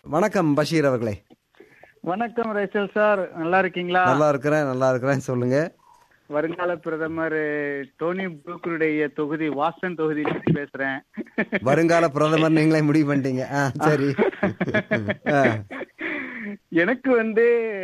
வணக்கம் பஷீர் அவர்களே வணக்கம் ரேச்சல் சார் நல்லா இருக்கீங்களா நல்லா இருக்கிறேன் நல்லா இருக்கிறேன் சொல்லுங்க வருங்கால பிரதமர் டோனி புரூக்கருடைய தொகுதி வாஸ்டன் தொகுதியிலிருந்து பேசுறேன் வருங்கால பிரதமர் நீங்களே முடிவு பண்ணிட்டீங்க ஆ சரி ஆ, எனக்கு வந்து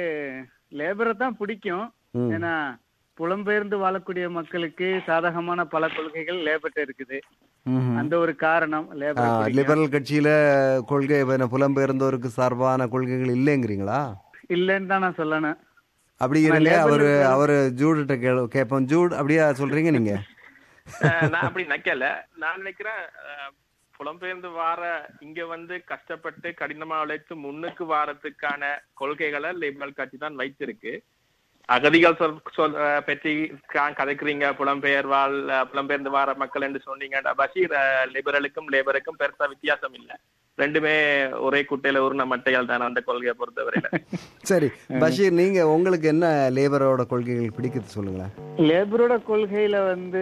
லேபரை தான் பிடிக்கும் ம். ஏன்னா புலம்பெயர்ந்து வாழக்கூடிய மக்களுக்கு சாதகமான பல கொள்கைகள் லேபர்ட்ட இருக்குது ம்ஹும். அந்த ஒரு காரணம் ஆ, லேபர் பிடிக்கும். லிபரல் கட்சியில கொள்கை என்ன, புலம்பெயர்ந்தோருக்கு சார்பான கொள்கைகள் இல்லைங்கிறீங்களா இல்லைன்னு தான் நான் சொல்லணும் அப்படி ஆனா இருங்க லேபர் அவரு இருக்கிற- அவரு ஜூடுகிட்ட கே கேட்போம் ஜூட் அப்படியா சொல்றீங்க நீங்க அஹ் நான் அப்படி நினைக்கல நான் நினைக்கிறேன் அஹ், புலம்பெயர்ந்து வார இங்க வந்து கஷ்டப்பட்டு கடினமா உழைத்து முன்னுக்கு வாரத்துக்கான கொள்கைகளை லிபரல் கட்சி தான் வைத்திருக்கு அகதிகள் சொல் சொல் அஹ், பற்றி கா- கதைக்கிறீங்க புலம்பெயர் வாழ் அஹ், புலம்பெயர்ந்து வார மக்கள் என்று சொன்னீங்க பஷீர் அஹ், லிபரலுக்கும் லேபருக்கும் பெருசா வித்தியாசம் இல்ல ரெண்டுமே ஒரே குட்டையில உருண மட்டைகள் தான் அந்த கொள்கையை பொறுத்தவரையில சரி பஷீர் நீங்க உங்களுக்கு என்ன லேபரோட கொள்கைகள் பிடிக்குது சொல்லுங்களேன் லேபரோட கொள்கையில வந்து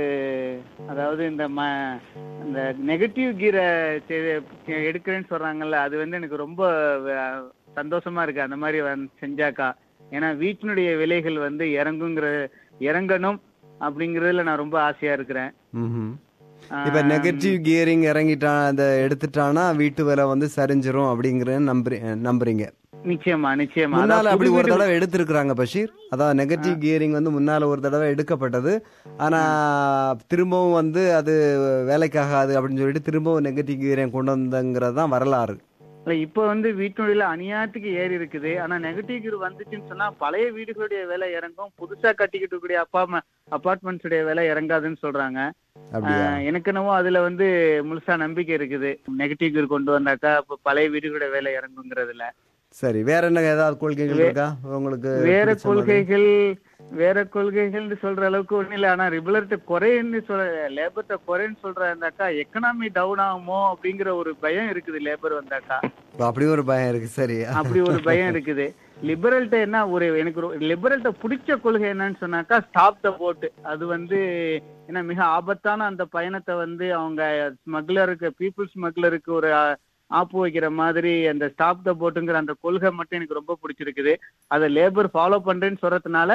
அதாவது இந்த ம இந்த நெகட்டிவ் கீரை எடுக்கிறேன்னு சொல்றாங்கல்ல அது வந்து எனக்கு ரொம்ப அஹ், சந்தோஷமா இருக்கு அந்த மாதிரி வந்து செஞ்சாக்கா ஏன்னா வீட்டினுடைய விலைகள் வந்து இறங்குங்கிற இறங்கணும் அப்படிங்கறதுல நான் ரொம்ப ஆசையா இருக்கிறேன் ம்ஹும். இப்ப நெகட்டிவ் கியரிங் இறங்கிட்டான் அந்த எடுத்துட்டானா வீட்டு விலை வந்து சரிஞ்சிரும் அப்படிங்கிற நம்புறீ நம்புறீங்க நிச்சயமா நிச்சயமா முன்னால அதாவது அப்படி புது ஒரு வீடு- தடவை எடுத்திருக்கிறாங்க பஷீர் அதான் நெகட்டிவ் கியரிங் வந்து முன்னால ஒரு தடவை எடுக்கப்பட்டது ஆனா திரும்பவும் வந்து அது வேலைக்காகாது அப்படின்னு சொல்லிட்டு திரும்பவும் நெகட்டிவ் கியரிங் கொண்டு வந்தங்கிறது தான் வரலாறு இல்ல, இப்ப வந்து வீட்டுடைய அநியாயத்துக்கு ஏறி இருக்குது ஆனா நெகட்டிவ் கீர் வந்துச்சுன்னு சொன்னா பழைய வீடுகளுடைய விலை இறங்கும் புதுசா கட்டிக்கிட்டு இருக்கக்கூடிய அப்பா அபார்ட்மெண்ட்ஸ் உடைய விலை இறங்காதுன்னு சொல்றாங்க அப்படியா ஆஹ் எனக்கு என்னவோ அதுல வந்து முழுசா நம்பிக்கை இருக்குது நெகட்டிவ் கீர் கொண்டு வந்தாக்கா இப்ப பழைய வீடுகளுடைய விலை இறங்குங்கிறதுல சரி வேற என்ன ஏதாவது கொள்கைகள் வே- இருக்கா உங்களுக்கு வேற பிடிச்ச மாதிரி? கொள்கைகள் வேற கொள்கைகள்னு சொல்ற அளவுக்கு ஒண்ணு இல்ல ஆனா ரிபலர்ட்ட குறைன்னு சொல்ற லேபர்ட்ட குறைன்னு சொல்றாந்தாக்கா எக்கனாமி டவுன் ஆகுமோ அப்படிங்கிற ஒரு பயம் இருக்குது லேபர் வந்தாக்கா அப்படி ஒரு பயம் இருக்கு சரி அப்படி ஒரு பயம் இருக்குது லிபரல்ட்ட என்ன ஒரு எனக்கு லிபரல்ட்ட பிடிச்ச கொள்கை என்னன்னு சொன்னாக்கா ஸ்டாப் த போட் அது வந்து ஏன்னா மிக ஆபத்தான அந்த பயணத்தை வந்து அவங்க ஸ்மக்லருக்கு பீப்புள் ஸ்மக்லருக்கு ஒரு ஆ- ஆப்பு வைக்கிற மாதிரி அந்த ஸ்டாப் த போட்டுங்கிற அந்த கொள்கை மட்டும் எனக்கு ரொம்ப பிடிச்சிருக்குது அதை லேபர் ஃபாலோ பண்றேன்னு சொல்றதுனால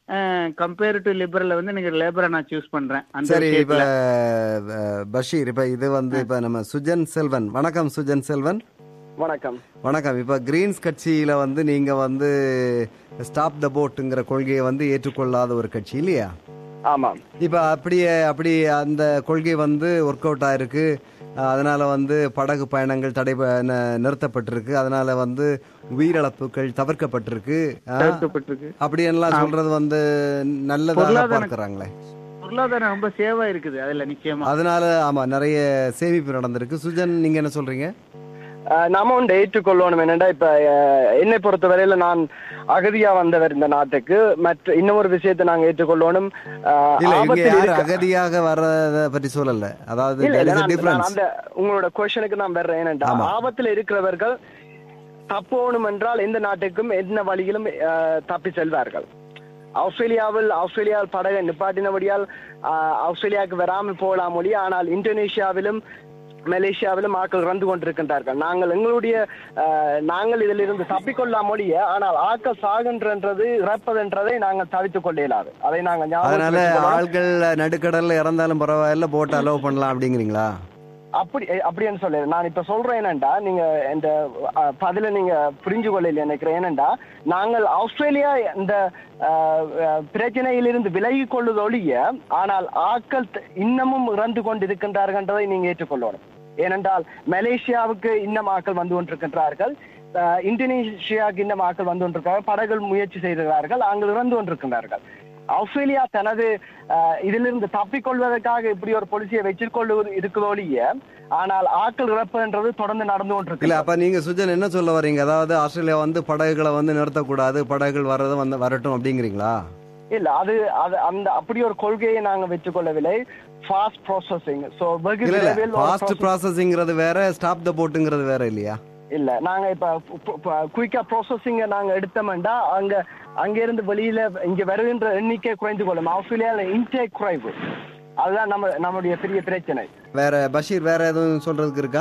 கம்பேர் டு லிபரல வந்து எனக்கு லேபரை நான் சூஸ் பண்றேன் அந்த சரி இப்ப விஷயத்துல. அஹ், பஷீர் இப்ப இது வந்து இப்ப நம்ம சுஜன் செல்வன் வணக்கம் சுஜன் செல்வன் வணக்கம் வணக்கம் இப்ப கிரீன்ஸ் கட்சியில வந்து நீங்க வந்து ஸ்டாப் த போட்டுங்கிற கொள்கையை வந்து ஏற்றுக்கொள்ளாத ஒரு கட்சி இல்லையா ஆமாம் இப்ப அப்படியே அப்படி அந்த கொள்கை வந்து ஒர்க் அவுட் ஆயிருக்கு அஹ் அதனால வந்து படகு பயணங்கள் தடை ப- ந- நிறுத்தப்பட்டிருக்கு அதனால வந்து உயிரிழப்புகள் தவிர்க்கப்பட்டிருக்கு அஹ் தடுக்கப்பட்டிருக்கு அப்படி எல்லாம் சொல்றது வந்து நல்லதாக பொருளாதார- பார்க்கறாங்களே பொருளாதாரம் ரொம்ப சேவா இருக்குது அதுல நிச்சயமா அதனால ஆமா நிறைய சேமிப்பு நடந்திருக்கு சுஜன் நீங்க என்ன சொல்றீங்க அஹ், நாம ஒன்று ஏற்றுக்கொள்ளணும் என்னடா இப்ப அஹ், என்னை பொறுத்தவரையில நான் அகதியா வந்தவர் இந்த நாட்டுக்கு மற்ற இன்னொரு விஷயத்தை நாங்க ஏற்றுக்கொள்ளணும் அஹ், இல்ல இங்க ஆபத்தில் யாரும் இருக்க- அகதியாக வர்றத பற்றி சொல்லல அதாவது இல்ல, there இல்ல, is a நான் difference. நான் அந்த உங்களோட கொஸ்டனுக்கு நான் வர்றேன் ஏனென்றா ஆமா. ஆபத்துல இருக்கிறவர்கள் தப்போணும் என்றால் எந்த நாட்டுக்கும் என்ன வழியிலும் அஹ், தப்பி செல்வார்கள் ஆஸ்திரேலியாவில் ஆஸ்திரேலியாவில் படகை நிப்பாட்டினபடியால் அஹ், ஆஸ்திரேலியாவுக்கு வராமல் போகலாம் ஒழிய ஆனால் இந்தோனேஷியாவிலும் மலேசியாவிலும் ஆட்கள் இறந்து கொண்டிருக்கின்றார்கள் நாங்கள் எங்களுடைய அஹ், நாங்கள் இதிலிருந்து தப்பிக்கொள்ளலாம் ஒழிய ஆனால் ஆட்கள் சாகின்றன்றது இறப்பதுன்றதை நாங்கள் தவித்துக் கொள்ள இயலாது அதை நாங்கள் ஞாபகத்தில் அதனால வைத்துக் கொள்ளணும். ஆள்கள் நடுக்கடல்ல இறந்தாலும் பரவாயில்ல போட் அலோவ் பண்ணலாம் அப்படிங்கிறீங்களா அப்படி அப்படின்னு சொல்லு நான் இப்ப சொல்றேன் என்னண்டா நீங்க இந்த அஹ், பதில நீங்க புரிஞ்சு கொள்ளல நினைக்கிறேன் ஏனண்டா நாங்கள் ஆஸ்திரேலியா இந்த அஹ், அஹ், பிரச்சனையிலிருந்து விலகி கொள்ளுது ஒழிய ஆனால் ஆட்கள் த- இன்னமும் இறந்து கொண்டிருக்கின்றார்கள்ன்றதை நீங்க ஏற்றுக்கொள்ளணும் ஏனென்றால் மலேசியாவுக்கு இன்னும் ஆட்கள் வந்து கொண்டிருக்கின்றார்கள் அஹ், இந்தோனேஷியாவுக்கு இன்னும் ஆட்கள் வந்து கொண்டிருக்கிறார்கள் படகுகள் முயற்சி செய்திருக்கிறார்கள் அங்கு இறந்து கொண்டிருக்கின்றார்கள் ஆஸ்திரேலியா தனது அஹ், இதிலிருந்து தப்பிக்கொள்வதற்காக இப்படி ஒரு பொலிசியை வச்சிருக்கொள்வது இருக்குதோழிய ஆனால் ஆட்கள் இறப்புன்றது தொடர்ந்து நடந்து இல்ல கொண்டிருக்கு அப்ப நீங்க சுஜன் என்ன சொல்ல வர்றீங்க அதாவது ஆஸ்திரேலியா வந்து படகுகளை வந்து நிறுத்தக்கூடாது படகுகள் வர்றது வந்து வரட்டும் அப்படிங்கிறீங்களா இல்ல அது அது அந்த அப்படி ஒரு கொள்கையை நாங்க வச்சுக்கொள்ளவில்லை ஃபாஸ்ட் ப்ராசஸிங் சோ வெகு இல்ல இல்ல விரைவில் ஒரு ஃபாஸ்ட் process- ப்ராசஸிங்கிறது வேற ஸ்டாப் த போட்டுங்கிறது வேற இல்லையா இல்ல நாங்க இப்ப குயிக்கா ப்ராசஸிங்க நாங்க எடுத்தோம்னா அங்க அங்க இருந்து வெளியில இங்க வருகின்ற எண்ணிக்கை குறைந்து கொள்ளும் ஆஸ்திரேலியால இன்டேக் குறைவு அதுதான் நம்ம நம்முடைய பெரிய பிரச்சனை வேற பஷீர் வேற எதுவும் சொல்றதுக்கு இருக்கா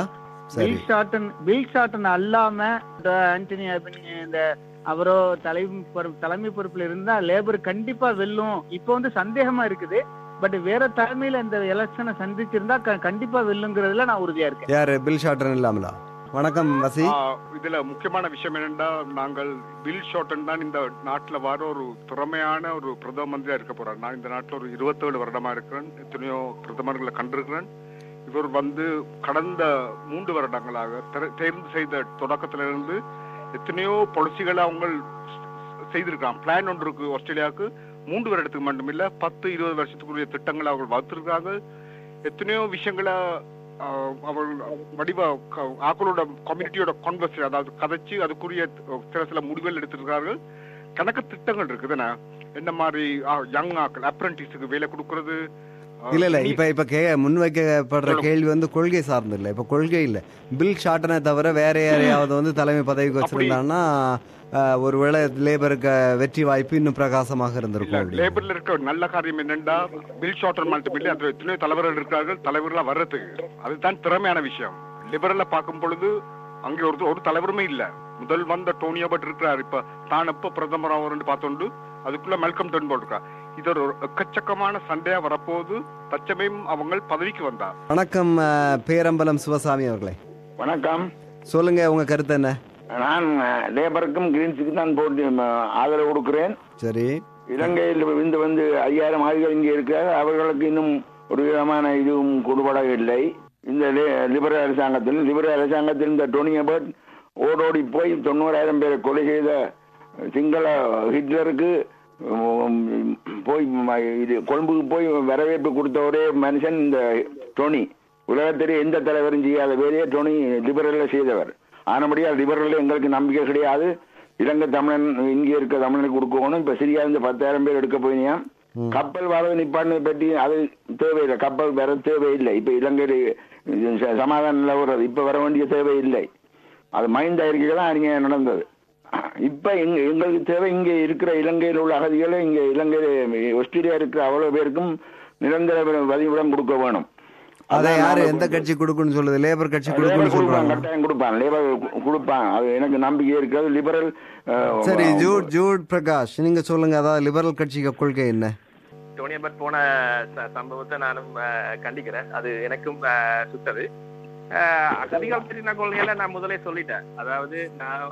சரி பில் ஷார்டன் பில் ஷார்டன் அல்லாம இந்த ஆண்டனி அபினி இந்த அவரோ தலைமை பொறுப்பு தலைமை பொறுப்புல இருந்தா லேபர் கண்டிப்பா வெல்லும் இப்போ வந்து சந்தேகமா இருக்குது பட் வேற தலைமையில இந்த எலெக்ஷனை சந்திச்சிருந்தா க- கண்டிப்பா வெல்லுங்கிறதுல நான் உறுதியா இருக்கேன் யாரு பில் ஷார்டன் இல்லாமலா வணக்கம் வசி ஆ, இதுல முக்கியமான விஷயம் என்னன்னா நாங்கள் பில் ஷார்டன் தான் இந்த நாட்டுல வர ஒரு திறமையான ஒரு பிரதம மந்திரியா இருக்க போறார் நான் இந்த நாட்டுல ஒரு இருபத்தேழு வருடமா இருக்கிறேன் எத்தனையோ பிரதமர்களை கண்டிருக்கிறேன் இவர் வந்து கடந்த மூன்று வருடங்களாக தெர- தேர்ந்து செய்த தொடக்கத்திலிருந்து எத்தனையோ பொலிசிகளை அவங்க செய்திருக்காங்க பிளான் ஒன்று இருக்கு ஆஸ்திரேலியாவுக்கு மூன்று வருடத்துக்கு மட்டுமில்ல பத்து இருபது வருஷத்துக்குரிய திட்டங்களை அவங்க வகுத்திருக்காங்க எத்தனையோ விஷயங்களை ஆஹ், அவர்கள் வடிவ க- ஆக்களோட கம்யூனிட்டியோட கான்வர்ஸ் அதாவது கதைச்சு அதுக்குரிய சில சில முடிவுகள் எடுத்திருக்கார்கள் கணக்கு திட்டங்கள் இருக்குதுண்ணே என்ன மாதிரி யங் ஆக்கள் அப்ரண்டிஸுக்கு வேலை கொடுக்கறது ஆஹ், இல்ல இல்ல இனி- இப்ப இப்ப கே முன்வைக்கப்படுற சொல்லுங்க. கேள்வி வந்து கொள்கை சார்ந்து இல்ல இப்ப கொள்கை இல்ல பில் ஷார்ட்டனை தவிர வேற யாரையாவது வந்து தலைமை பதவிக்கு அப்படி- வச்சிருந்தாங்கன்னா ஆஹ், ஒருவேளை லேபருக்கு வெற்றி வாய்ப்பு இன்னும் பிரகாசமாக இல்ல இருந்திருக்கும் அப்படின்னு. லேபர்ல இருக்க நல்ல காரியம் என்னன்னா பில் ஷார்ட்டர் மட்டுமில்லை அதுல எத்தனையோ தலைவர்கள் இருக்கிறார்கள் தலைவர்களா வர்றதுக்கு அதுதான் திறமையான விஷயம் லிபரல்ல பார்க்கும் பொழுது அங்கே ஒரு ஒரு தலைவருமே இல்ல முதல் வந்த டோனி அபட் இருக்கிறார் இப்ப தான் எப்ப பிரதமர் ஆவார்னு பார்த்தோண்டு அதுக்குள்ள மெல்கம் டென்போல் இருக்கா இது ஒரு எக்கச்சக்கமான சண்டையா வரப்போகுது தச்சமயம் அவங்க பதவிக்கு வந்தார் வணக்கம் ஆஹ், பேரம்பலம் சிவசாமி அவர்களே வணக்கம் சொல்லுங்க உங்க கருத்து என்ன நான் அஹ், லேபருக்கும் கிரீன்ஸுக்கு தான் போட்டு ம, ஆதரவு கொடுக்கிறேன் சரி இலங்கையில் இருந்து வந்து ஐயாயிரம் ஆதிகள் இங்கே இருக்கிறார் அவர்களுக்கு இன்னும் ஒரு விதமான இதுவும் கொடுபடவில்லை இந்த லே- லிபரல் அரசாங்கத்தில் லிபரல் அரசாங்கத்தில் இந்த டோனி அபர்ட் ஓடோடி போய் தொண்ணூறாயிரம் பேரை கொலை செய்த சிங்கள ஹிட்லருக்கு உம், போய் ம- இது கொழும்புக்கு போய் வரவேற்பு கொடுத்த ஒரே மனுஷன் இந்த டோனி உலகத்திலே எந்த தலைவரும் செய்யாத வேலையை டோனி லிபரல்ல செய்தவர் ஆனபடியால் லிபரல்ல எங்களுக்கு நம்பிக்கை கிடையாது இலங்கை தமிழன் இங்கே இருக்க தமிழனுக்கு கொடுக்கணும் இப்ப சிரியா இருந்து பத்தாயிரம் பேர் எடுக்க போயினியா கப்பல் வரது நிப்பான்னு பற்றி அது தேவையில்லை கப்பல் வர தேவையில்லை இப்ப இலங்கையில இது ச- சமாதான நிலவரம் இப்ப வர வேண்டிய தேவையில்லை அது மைண்ட் அறிக்கைகள் தான் அங்கே நடந்தது இப்ப எங்க எங்களுக்கு தேவை இங்க இருக்கிற இலங்கையில் உள்ள அகதிகளை இங்க இலங்கையில ஆஸ்திரேலியா இருக்கிற அவ்வளவு பேருக்கும் நிரந்தர வதிவிடம் கொடுக்க வேணும் அதை அதான் யாரு நாங்க எந்த கட்சி கொடுக்குன்னு சொல்லுது லேபர் கட்சி லேபர் கொடுக்குன்னு கொடுப்பான் சொல்றாங்க கட்டாயம் கொடுப்பான் லேபர் கு- கொடுப்பான் அது எனக்கு நம்பிக்கை இருக்கிறது லிபரல் அஹ், சரி ஜூட் ஜூட் பிரகாஷ் நீங்க சொல்லுங்க அதாவது லிபரல் கட்சிக்கு கொள்கை என்ன டோனி அபட் போன ச- சம்பவத்தை நானும் அஹ், கண்டிக்கிறேன் அது எனக்கும் அஹ், சுட்டது அஹ், அகதிகள் பற்றின கொள்கையில நான் முதலே சொல்லிட்டேன் அதாவது நான்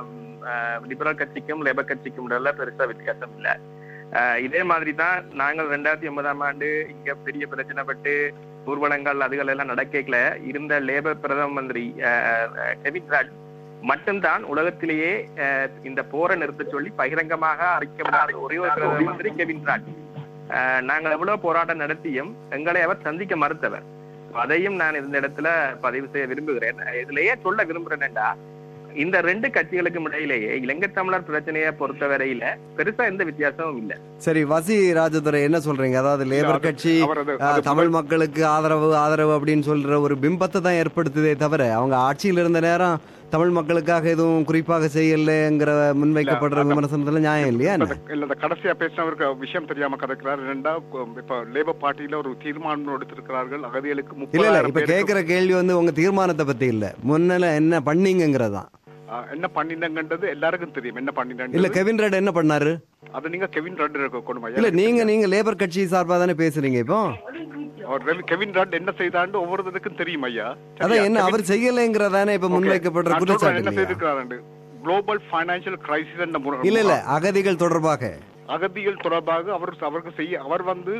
லிபரல் கட்சிக்கும் லேபர் கட்சிக்கும் இடையில பெருசா வித்தியாசம் இல்ல அஹ், இதே மாதிரி தான் நாங்கள் ரெண்டாயிரத்தி ஒன்பதாம் ஆண்டு இங்க பெரிய பிரச்சனைப்பட்டு ஊர்வலங்கள் அதுகள் எல்லாம் நடக்கல இருந்த லேபர் பிரதம மந்திரி அஹ், அஹ், கெவின் ராஜ் மட்டும்தான் உலகத்திலேயே அஹ், இந்த போரை நிறுத்த சொல்லி பகிரங்கமாக அறிக்கப்படாத ஒரே ஒரு பிரதம மந்திரி கெவின் ராஜ் அஹ், நாங்கள் எவ்வளவு போராட்டம் நடத்தியும் எங்களை அவர் சந்திக்க மறுத்தவர் அதையும் நான் இந்த இடத்துல பதிவு செய்ய விரும்புகிறேன் இதுலயே சொல்ல விரும்புறேன்டா இந்த ரெண்டு கட்சிகளுக்கும் இடையிலேயே இலங்கை தமிழர் பிரச்சனையை பொறுத்தவரையில பெருசா எந்த வித்தியாசமும் இல்ல சரி வசி ராஜதுரை என்ன சொல்றீங்க அதாவது லேபர் அது- கட்சி அவர் அது- ஆஹ், அது தமிழ் மக்களுக்கு ஆதரவு ஆதரவு அப்படின்னு சொல்ற ஒரு பிம்பத்தை தான் ஏற்படுத்துதே தவிர அவங்க ஆட்சியில் இருந்த நேரம் தமிழ் மக்களுக்காக எதுவும் குறிப்பாக செய்யலைங்கிற முன்வைக்கப்படுற இல்ல, அந்த- விமர்சனத்துல நியாயம் இல்லையா என்ன? இல்ல, இல்ல இந்த கடைசியா பேசினவருக்கு விஷயம் தெரியாம கதைக்கிறார் ரெண்டா இப்ப லேபர் பார்ட்டியில ஒரு தீர்மானம் எடுத்திருக்கிறார்கள் அகதிகளுக்கு இல்ல இல்ல முப்பதாயிரம் இப்ப பேருக்கு கேக்குற கேள்வி வந்து உங்க தீர்மானத்தை பத்தி இல்ல முன்னல என்ன பண்ணீங்கிறதான் ஆ, என்ன பண்ணினங்கன்றது எல்லாருக்கும் தெரியும் என்ன இல்ல பண்ணினங்க கெவின் ரெட் என்ன பண்ணாரு அது நீங்க கெவின் ரட் இருக்க கொண்டு இல்ல நீங்க நீங்க லேபர் கட்சி சார்பா தானே பேசுறீங்க இப்போ அவர் ரெவி- கெவின் ரட் என்ன செய்தாண்டு ஒவ்வொருத்தருக்கும் தெரியும் ஐயா அதான் என்ன அவர் செய்யலைங்கிறதானே இப்ப முன்வைக்கப்படுற குற்றச்சாட்டு என்ன இல்லையா? செய்திருக்கிறாரு குளோபல் பைனான்சியல் கிரைசிஸ் என்ற முறை- இல்ல இல்ல அகதிகள் தொடர்பாக அகதிகள் தொடர்பாக அவர் அவருக்கு செய்ய அவர் வந்து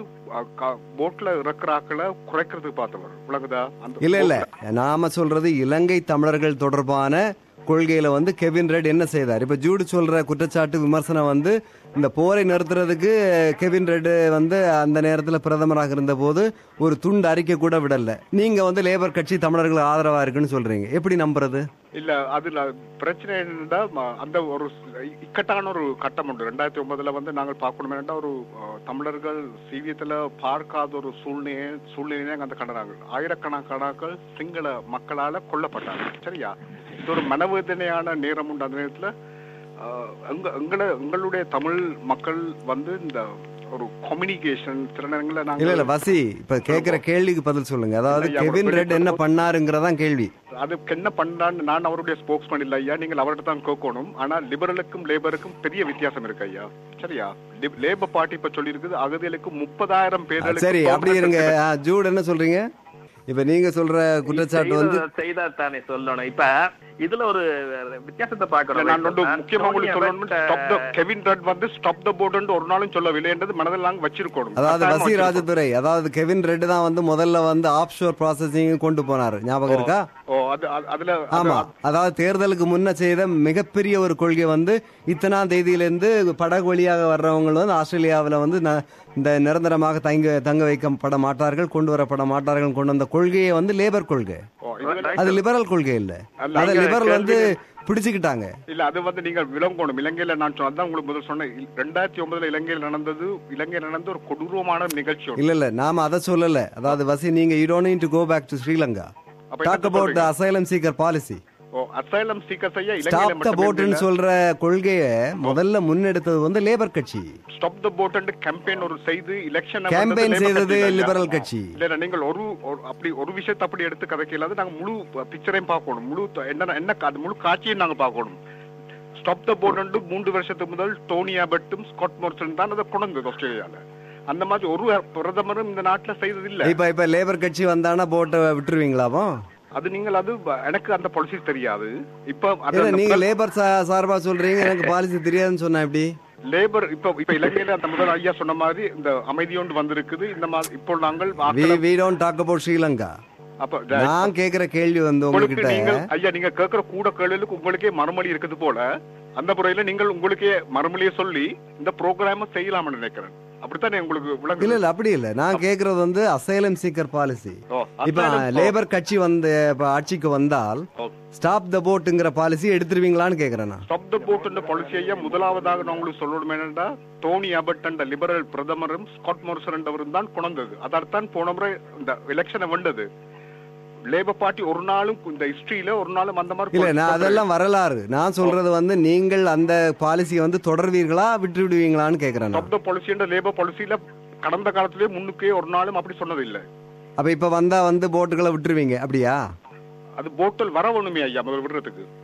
போட்ல இறக்குற ஆக்களை குறைக்கிறதுக்கு பார்த்தவர் விளங்குதா அந்த இல்ல இல்ல boatல- நாம சொல்றது இலங்கை தமிழர்கள் தொடர்பான கொள்கையில வந்து கெவின் ரெட் என்ன செய்தார் இப்ப ஜூடு சொல்ற குற்றச்சாட்டு விமர்சனம் வந்து இந்த போரை நிறுத்துறதுக்கு கெவின் ரெட் வந்து அந்த நேரத்துல பிரதமராக இருந்த போது ஒரு துண்டு அறிக்கை கூட விடல நீங்க வந்து லேபர் கட்சி தமிழர்கள் ஆதரவா இருக்குன்னு சொல்றீங்க எப்படி நம்புறது இல்ல அதுல பிரச்சனை என்னன்னா ம- அந்த ஒரு ஸ்- இக்கட்டான ஒரு கட்டம் உண்டு ரெண்டாயிரத்தி ஒன்பதுல வந்து நாங்கள் பார்க்கணும் என்னன்னா ஒரு அஹ், தமிழர்கள் சீவியத்துல பார்க்காத ஒரு சூழ்நிலையை சூழ்நிலையை அந்த கண்டனாங்க ஆயிரக்கணக்கானாக்கள் சிங்கள மக்களால கொல்லப்பட்டாங்க சரியா இது ஒரு மனவேதனையான நேரம் உண்டு அந்த நேரத்துல அஹ், எங்க எங்களை எங்களுடைய தமிழ் மக்கள் வந்து இந்த ஒரு கம்யூனிகேஷன் சில நேரங்களில் இல்ல இல்ல நாங்கள் வசி இப்ப கேக்குற கேள்விக்கு பதில் சொல்லுங்க அதாவது இல்லையா, கெவின் ஒரு ரெட் என்ன பண்ணாருங்கிறதான் கேள்வி அதுக்கு என்ன பண்ணான்னு நான் அவருடைய ஸ்போக்ஸ்மேன் இல்ல ஐயா நீங்கள் அவர்கிட்ட தான் கேட்கணும் ஆனா லிபரலுக்கும் லேபருக்கும் பெரிய வித்தியாசம் இருக்கு ஐயா சரியா லிப்- லேபர் பார்ட்டி இப்ப சொல்லியிருக்குது அகதிகளுக்கு முப்பதாயிரம் பேர்களுக்கு சரி அப்படி permanent இருங்க resident- ஆ, ஜூட் என்ன சொல்றீங்க இப்ப நீங்க சொல்ற குற்றச்சாட்டு வந்து செய்தா- செய்தா தானே சொல்லணும் இப்ப இதுல ஒரு வித்தியாசத்தை இல்ல, பாக்கணும் நான் ஒன்று முக்கியமா உங்களுக்கு சொல்லணும் ஸ்டாப் த கெவின் ரெட் வந்து ஸ்டாப் த போர்டு ஒரு நாளும் சொல்லவில்லை என்றது மனதில் நாங்க வச்சிருக்கணும் அதாவது கட்டாயமா வசி வச்சிருக்கணும். ராஜதுரை அதாவது கெவின் ரெட் தான் வந்து முதல்ல வந்து ஆப் ஷோர் ப்ராசஸிங் கொண்டு போனாரு ஞாபகம் இருக்கா ஓ அது அது- அதுல அது- ஆமா அதாவது தேர்தலுக்கு முன்ன செய்த மிகப்பெரிய ஒரு கொள்கை வந்து இத்தனாம் தேதியிலிருந்து படகு வழியாக வர்றவங்க வந்து ஆஸ்திரேலியாவில் வந்து ந- இந்த நிரந்தரமாக தங்க தங்க வைக்கப்பட மாட்டார்கள் கொண்டு வரப்பட மாட்டார்கள் கொண்டு வந்த கொள்கையை வந்து லேபர் கொள்கை ஓ, இது- அது லிபரல் கொள்கை இல்ல அல்ல, அதை இங்க லிபரல் வந்து கேள்வி- பிடிச்சுக்கிட்டாங்க இல்ல அது வந்து நீங்க விளங்கணும் இலங்கையில நான் சொன்ன- அதான் உங்களுக்கு முதல் சொன்னேன் இல்- ரெண்டாயிரத்தி ஒன்பதுல இலங்கையில் நடந்தது இலங்கையில் நடந்த ஒரு கொடூரமான நிகழ்ச்சி ஒன்று. இல்ல இல்ல நாம அதை சொல்லல அதாவது வசி நீங்க you don't to go back to Sri Lanka அப்ப டாக் என்னத்த அபவுட் சொல்றீங்க? அசைலம் சீக்கர் பாலிசி ஓ அசைலம் சீக்கர்ஸ் ஐயா ஸ்டாப் த இலங்கையில போட்னு சொல்ற கொள்கையை முதல்ல முன்னெடுத்தது வந்து லேபர் கட்சி ஸ்டாப் த போட் கேம்பெயின் ஒரு செய்து எலெக்ஷன் கேம்பெயின் செய்தது லிபரல் கட்சி இல்ல இல்ல, நீங்கள் ஒரு ஒரு- அப்படி ஒரு விஷயத்தை அப்படி எடுத்து கதைக்கலாது நாங்க முழு பிக்சரையும் பார்க்கணும் முழு த- என்ன என்ன கா- அது முழு காட்சியும் நாங்க பார்க்கணும் ஸ்டாப் த போர்டு மூன்று வருஷத்துக்கு முதல் டோனி ஆபர்ட்டும் ஸ்காட் மோர்சன் தான் அதை கொண்டு வந்தது ஆஸ்திரேலியால அந்த மாதிரி ஒரு பிரதமரும் இந்த நாட்டுல செய்தது இல்ல இப்ப இப்ப லேபர் கட்சி வந்தானா போட்டை விட்டுருவீங்களாவோ அது நீங்கள் அது வ- எனக்கு அந்த பாலிசி தெரியாது இப்ப அது இல்ல அந்த நீங்க பிர- லேபர் சா- சார்பா சொல்றீங்க எனக்கு பாலிசி தெரியாதுன்னு சொன்னா எப்படி லேபர் இப்ப இப்ப இலங்கையில அந்த முதல் ஐயா சொன்ன மாதிரி இந்த அமைதியோண்டு வந்திருக்குது இந்த மாதிரி இப்போ நாங்கள் we ஆட்களை- we don't talk about Sri Lanka அப்ப நான் கேக்குற கேள்வி வந்து உங்களுக்கு உங்ககிட்ட நீங்கள் ஐயா நீங்க கேட்கிற கூட கேள்விகளுக்கு உங்களுக்கே மறுமொழி இருக்குது போல அந்த முறையில நீங்கள் உங்களுக்கே மறுமொழியை சொல்லி இந்த ப்ரோக்ராம செய்யலாம்னு நினைக்கிறேன் அப்படித்தானே உங்களுக்கு இல்ல விளங்குது இல்ல அப்படி இல்ல நான் கேக்குறது வந்து அசைலம் சீக்கர் பாலிசி ஓ, இப்ப asylum- லேபர் கட்சி வந்து இப்ப ஆட்சிக்கு வந்தால் ஓ, ஸ்டாப் த போட்டுங்கிற பாலிசி எடுத்துருவீங்களான்னு கேக்குறேன் நான் stop the boat என்ற பாலிசி ஐயா முதலாவதாக நான் உங்களுக்கு சொல்லணும் என்னன்னா டோனி அபட் என்ற லிபரல் பிரதமரும் ஸ்காட் மோரிசன் என்றவரும் தான் கொண்டது அதான் போன முறை இந்த எலெக்ஷனை வெண்டது லேபர் பார்ட்டி ஒரு நாளும் இந்த ஹிஸ்டரியில ஒரு நாளும் அந்த மாதிரி இல்ல நான் அதெல்லாம் வரலாறு நான் சொல்றது வந்து நீங்கள் அந்த பாலிசியை வந்து தொடர்வீர்களா விட்டு விடுவீங்களான்னு கேக்குறேன் நான். ஸ்டாப் த பாலிசி என்ற லேபர் பாலிசியில கடந்த காலத்திலேயே முன்னுக்கே ஒரு நாளும் அப்படி சொன்னது இல்ல அப்ப இப்ப வந்தா வந்து போட்டுகளை விட்டுருவீங்க அப்படியா அது போட்டல் வர வேணுமே ஐயா முதல் விடுறதுக்கு